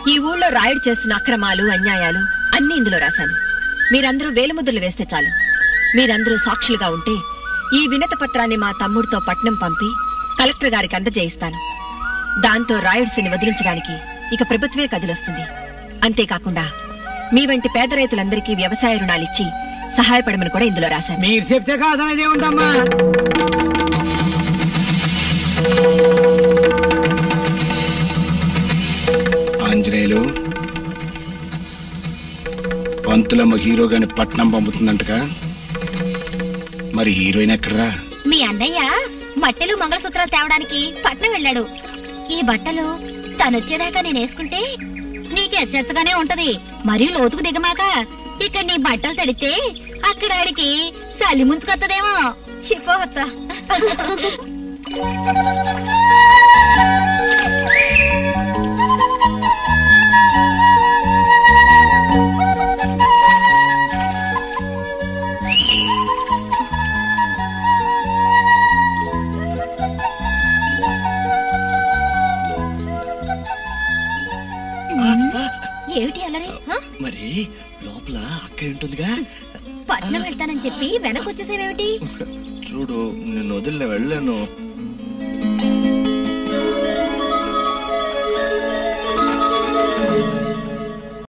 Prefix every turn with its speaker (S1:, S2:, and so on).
S1: ఈ ఊళ్ళో రాయుడు చేస్తున్న అక్రమాలు అన్యాయాలు అన్ని ఇందులో రాశాను మీరందరూ వేలుముద్రలు వేస్తే చాలు మీరందరూ సాక్షులుగా ఉంటే ఈ వినత పత్రాన్ని మా తమ్ముడితో పట్నం పంపి కలెక్టర్ గారికి అందజేయిస్తాను దాంతో రాయుడ్సిని వదిలించడానికి ఇక ప్రభుత్వమే కదిలొస్తుంది అంతేకాకుండా మీ వంటి పేద రైతులందరికీ వ్యవసాయ రుణాలిచ్చి సహాయపడమని కూడా ఇందులో రాశాను
S2: మీరు చెప్తే కాదనేది ఏముందమ్మా
S3: ఆంజనేయులు పంతులమ్మ హీరో గాని పట్నం పంపుతుందంటగా మరి హీరోయిన్ ఎక్కడరా
S4: మీ అన్నయ్య బట్టలు మంగళసూత్రాలు తేవడానికి పట్నం వెళ్ళాడు ఈ బట్టలు తనొచ్చేదాకా నేను వేసుకుంటే నీకు ఎచ్చెత్తగానే ఉంటది మరీ లోతుకు దిగమాక ఇక్కడ నీ బట్టలు తడితే అక్కడ ఆడికి చలి ముంచుకొత్తదేమో చిపోవత్తా ఏమిటి అల్లరి హ?
S5: మరి లోపల అక్క ఉంటుందిగా
S4: పట్నం వెళ్తానని చెప్పి వెనకొచ్చేసేవేమిటి
S5: చూడు నిన్ను వదిలిన వెళ్ళాను